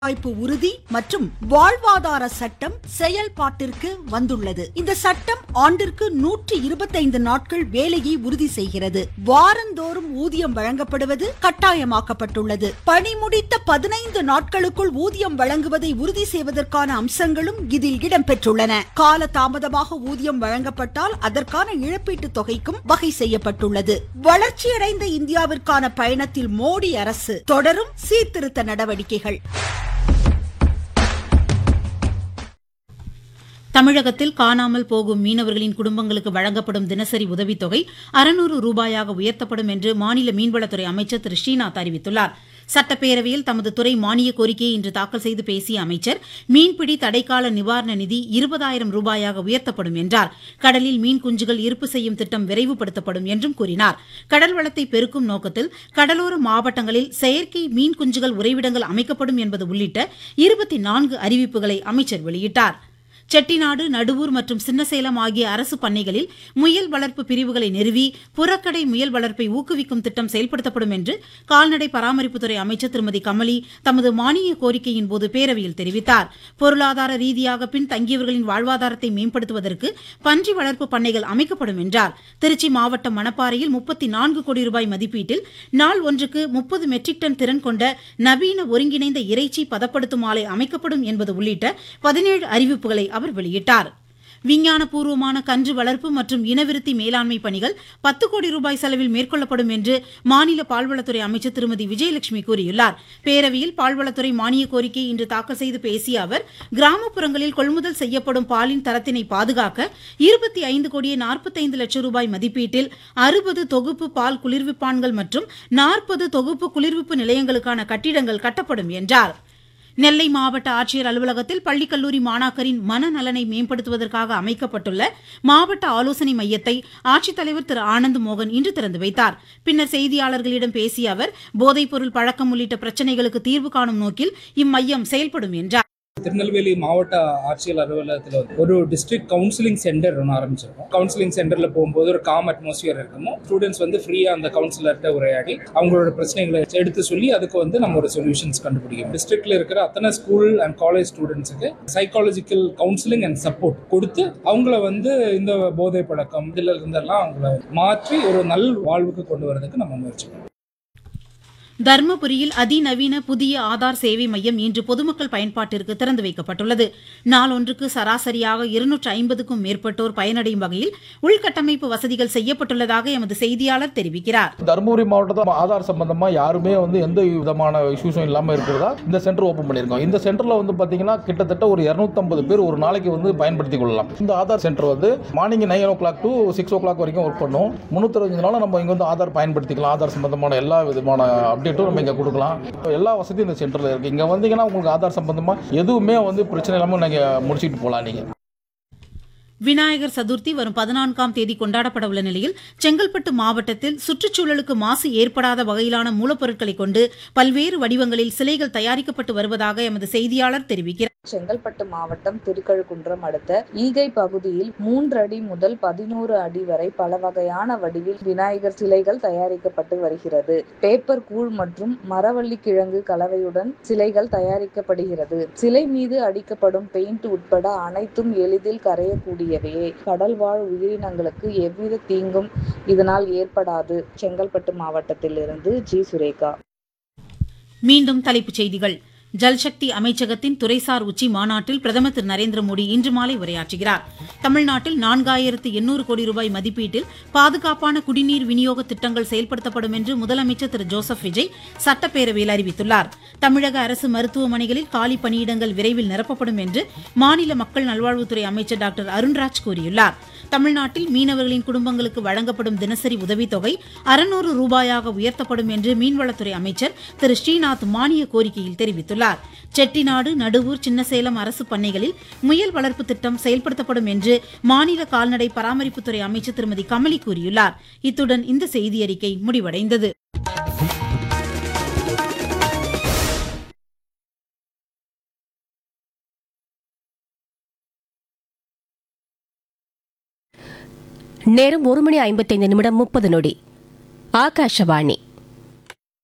வாய்ப்பு உறுதி மற்றும் வாழ்வாதார சட்டம் செயல்பாட்டிற்கு வந்துள்ளது இந்த சட்டம் ஆண்டிற்கு நூற்றி இருபத்தைந்து நாட்கள் வேலையை உறுதி செய்கிறது வாரந்தோறும் ஊதியம் வழங்கப்படுவது கட்டாயமாக்கப்பட்டுள்ளது பணி முடித்த பதினைந்து நாட்களுக்குள் ஊதியம் வழங்குவதை உறுதி செய்வதற்கான அம்சங்களும் இதில் இடம்பெற்றுள்ளன கால தாமதமாக ஊதியம் வழங்கப்பட்டால் அதற்கான இழப்பீட்டுத் தொகைக்கும் வகை செய்யப்பட்டுள்ளது வளர்ச்சியடைந்த இந்தியாவிற்கான பயணத்தில் மோடி அரசு தொடரும் சீர்திருத்த நடவடிக்கைகள் தமிழகத்தில் காணாமல் போகும் மீனவர்களின் குடும்பங்களுக்கு வழங்கப்படும் தினசரி உதவித்தொகை அறுநூறு ரூபாயாக உயர்த்தப்படும் என்று மாநில மீன்வளத்துறை அமைச்சர் திரு ஸ்ரீநாத் அறிவித்துள்ளார் சட்டப்பேரவையில் தமது துறை மானிய கோரிக்கையை இன்று தாக்கல் செய்து பேசிய அமைச்சர் மீன்பிடி தடைக்கால நிவாரண நிதி இருபதாயிரம் ரூபாயாக உயர்த்தப்படும் என்றார் கடலில் மீன் குஞ்சுகள் இருப்பு செய்யும் திட்டம் விரைவுபடுத்தப்படும் என்றும் கூறினார் கடல் வளத்தை பெருக்கும் நோக்கத்தில் கடலோர மாவட்டங்களில் செயற்கை மீன் குஞ்சுகள் உறைவிடங்கள் அமைக்கப்படும் என்பது உள்ளிட்ட இருபத்தி நான்கு அறிவிப்புகளை அமைச்சர் வெளியிட்டார் செட்டிநாடு நடுவூர் மற்றும் சின்னசேலம் ஆகிய அரசு பண்ணைகளில் முயல் வளர்ப்பு பிரிவுகளை நிறுவி புறக்கடை முயல் வளர்ப்பை ஊக்குவிக்கும் திட்டம் செயல்படுத்தப்படும் என்று கால்நடை பராமரிப்புத்துறை அமைச்சர் திருமதி கமலி தமது மானிய கோரிக்கையின் போது பேரவையில் தெரிவித்தார் பொருளாதார ரீதியாக பின்தங்கியவர்களின் வாழ்வாதாரத்தை மேம்படுத்துவதற்கு பன்றி வளர்ப்பு பண்ணைகள் அமைக்கப்படும் என்றார் திருச்சி மாவட்டம் மணப்பாறையில் முப்பத்தி நான்கு கோடி ரூபாய் மதிப்பீட்டில் நாள் ஒன்றுக்கு முப்பது மெட்ரிக் டன் திறன் கொண்ட நவீன ஒருங்கிணைந்த இறைச்சி பதப்படுத்தும் ஆலை அமைக்கப்படும் என்பது உள்ளிட்ட பதினேழு அறிவிப்புகளை அவர் வெளியிட்டார் விஞ்ஞானபூர்வமான கன்று வளர்ப்பு மற்றும் இனவிருத்தி மேலாண்மை பணிகள் பத்து கோடி ரூபாய் செலவில் மேற்கொள்ளப்படும் என்று மாநில பால்வளத்துறை அமைச்சர் திருமதி விஜயலட்சுமி கூறியுள்ளார் பேரவையில் பால்வளத்துறை மானிய கோரிக்கை இன்று தாக்கல் செய்து பேசிய அவர் கிராமப்புறங்களில் கொள்முதல் செய்யப்படும் பாலின் தரத்தினை பாதுகாக்க இருபத்தி ஐந்து கோடியே நாற்பத்தைந்து லட்சம் ரூபாய் மதிப்பீட்டில் அறுபது தொகுப்பு பால் குளிர்விப்பான்கள் மற்றும் நாற்பது தொகுப்பு குளிர்விப்பு நிலையங்களுக்கான கட்டிடங்கள் கட்டப்படும் என்றார் நெல்லை மாவட்ட ஆட்சியர் அலுவலகத்தில் பள்ளிக்கல்லூரி மாணாக்கரின் மனநலனை மேம்படுத்துவதற்காக அமைக்கப்பட்டுள்ள மாவட்ட ஆலோசனை மையத்தை ஆட்சித்தலைவர் திரு ஆனந்த் மோகன் இன்று திறந்து வைத்தார் பின்னர் செய்தியாளர்களிடம் பேசிய அவர் போதைப்பொருள் பழக்கம் உள்ளிட்ட பிரச்சினைகளுக்கு தீர்வு காணும் நோக்கில் இம்மையம் செயல்படும் என்றார் திருநெல்வேலி மாவட்ட ஆட்சியர் அலுவலகத்தில் வந்து ஒரு டிஸ்ட்ரிக்ட் கவுன்சிலிங் சென்டர் ஒன்று ஆரம்பிச்சிருக்கோம் கவுன்சிலிங் சென்டர்ல போகும்போது ஒரு காம் அட்மாஸ்பியர் இருக்கணும் ஸ்டூடெண்ட்ஸ் வந்து ஃப்ரீயா அந்த கவுன்சிலர்கிட்ட உரையாடி அவங்களோட பிரச்சனைகளை எடுத்து சொல்லி அதுக்கு வந்து நம்ம ஒரு சொல்யூஷன்ஸ் கண்டுபிடிக்கணும் டிஸ்ட்ரிக்ட்ல இருக்கிற அத்தனை ஸ்கூல் அண்ட் காலேஜ் ஸ்டூடெண்ட்ஸுக்கு சைக்காலஜிக்கல் கவுன்சிலிங் அண்ட் சப்போர்ட் கொடுத்து அவங்கள வந்து இந்த போதை பழக்கம் இதுல இருந்தெல்லாம் அவங்கள மாற்றி ஒரு நல் வாழ்வுக்கு கொண்டு வரதுக்கு நம்ம முயற்சி பண்ணணும் தர்மபுரியில் அதிநவீன புதிய ஆதார் சேவை மையம் இன்று பொதுமக்கள் பயன்பாட்டிற்கு திறந்து வைக்கப்பட்டுள்ளது நாளொன்றுக்கு சராசரியாக இருநூற்று ஐம்பதுக்கும் மேற்பட்டோர் பயனடையும் வகையில் உள்கட்டமைப்பு வசதிகள் செய்யப்பட்டுள்ளதாக எமது செய்தியாளர் தெரிவிக்கிறார் தருமபுரி மாவட்டத்தில் ஆதார் சம்பந்தமா யாருமே வந்து எந்த விதமான இஷ்யூஸும் இல்லாமல் இருக்கிறதா இந்த சென்டர் ஓப்பன் பண்ணியிருக்கோம் இந்த சென்டர்ல வந்து பார்த்தீங்கன்னா கிட்டத்தட்ட ஒரு இரநூத்தம்பது பேர் ஒரு நாளைக்கு வந்து பயன்படுத்திக் கொள்ளலாம் இந்த ஆதார் சென்டர் வந்து morning nine o'clock to six o'clock வரைக்கும் ஒர்க் பண்ணும் முந்நூற்றஞ்சு நாளும் நம்ம இங்கே வந்து ஆதார் பயன்படுத்திக்கலாம் ஆதார் சம்பந்தமான எல்லா விதமான அப்டேட்டும் நம்ம இங்கே கொடுக்கலாம் எல்லா வசதியும் இந்த சென்டரில் இருக்குது இங்கே வந்தீங்கன்னா உங்களுக்கு ஆதார் சம்பந்தமாக எதுவுமே வந்து பிரச்சனை இல்லாமல் நீங்கள் முடிச்சுட்டு போகலாம் நீங்கள் விநாயகர் சதுர்த்தி வரும் பதினான்காம் தேதி கொண்டாடப்பட உள்ள நிலையில் செங்கல்பட்டு மாவட்டத்தில் சுற்றுச்சூழலுக்கு மாசு ஏற்படாத வகையிலான மூலப்பொருட்களை கொண்டு பல்வேறு வடிவங்களில் சிலைகள் தயாரிக்கப்பட்டு வருவதாக எமது செய்தியாளர் தெரிவிக்கிறார் செங்கல்பட்டு மாவட்டம் திருக்கழுக்குன்றம் அடுத்த ஈகை பகுதியில் மூன்று அடி முதல் பதினோரு அடி வரை பல வகையான வடிவில் விநாயகர் சிலைகள் தயாரிக்கப்பட்டு வருகிறது பேப்பர் கூழ் மற்றும் மரவள்ளி கிழங்கு கலவையுடன் சிலைகள் தயாரிக்கப்படுகிறது சிலை மீது அடிக்கப்படும் பெயிண்ட் உட்பட அனைத்தும் எளிதில் கரையக்கூடியவையே கடல் வாழ் உயிரினங்களுக்கு எவ்வித தீங்கும் இதனால் ஏற்படாது செங்கல்பட்டு மாவட்டத்திலிருந்து ஜி சுரேகா மீண்டும் தலைப்புச் செய்திகள் ஜல்சக்தி அமைச்சகத்தின் துறைசார் உச்சி மாநாட்டில் பிரதமர் திரு நரேந்திர மோடி இன்று மாலை உரையாற்றுகிறார் தமிழ்நாட்டில் நான்காயிரத்து எண்ணூறு கோடி ரூபாய் மதிப்பீட்டில் பாதுகாப்பான குடிநீர் விநியோக திட்டங்கள் செயல்படுத்தப்படும் என்று முதலமைச்சர் திரு ஜோசப் விஜய் சட்டப்பேரவையில் அறிவித்துள்ளார் தமிழக அரசு மருத்துவமனைகளில் காலி பணியிடங்கள் விரைவில் நிரப்பப்படும் என்று மாநில மக்கள் நல்வாழ்வுத்துறை அமைச்சர் டாக்டர் அருண்ராஜ் கூறியுள்ளார் தமிழ்நாட்டில் மீனவர்களின் குடும்பங்களுக்கு வழங்கப்படும் தினசரி உதவித்தொகை அறுநூறு ரூபாயாக உயர்த்தப்படும் என்று மீன்வளத்துறை அமைச்சர் திரு ஸ்ரீநாத் மானிய கோரிக்கையில் தெரிவித்துள்ளார் செட்டிநாடு நடுவூர் சின்னசேலம் அரசு பண்ணைகளில் முயல் வளர்ப்பு திட்டம் செயல்படுத்தப்படும் என்று மாநில கால்நடை பராமரிப்புத்துறை அமைச்சர் திருமதி கமலி கூறியுள்ளார் இத்துடன் இந்த செய்தியறிக்கை முடிவடைந்தது நேரம் ஒரு மணி ஐம்பத்தைந்து நிமிடம் முப்பது நொடி ஆகாஷவாணி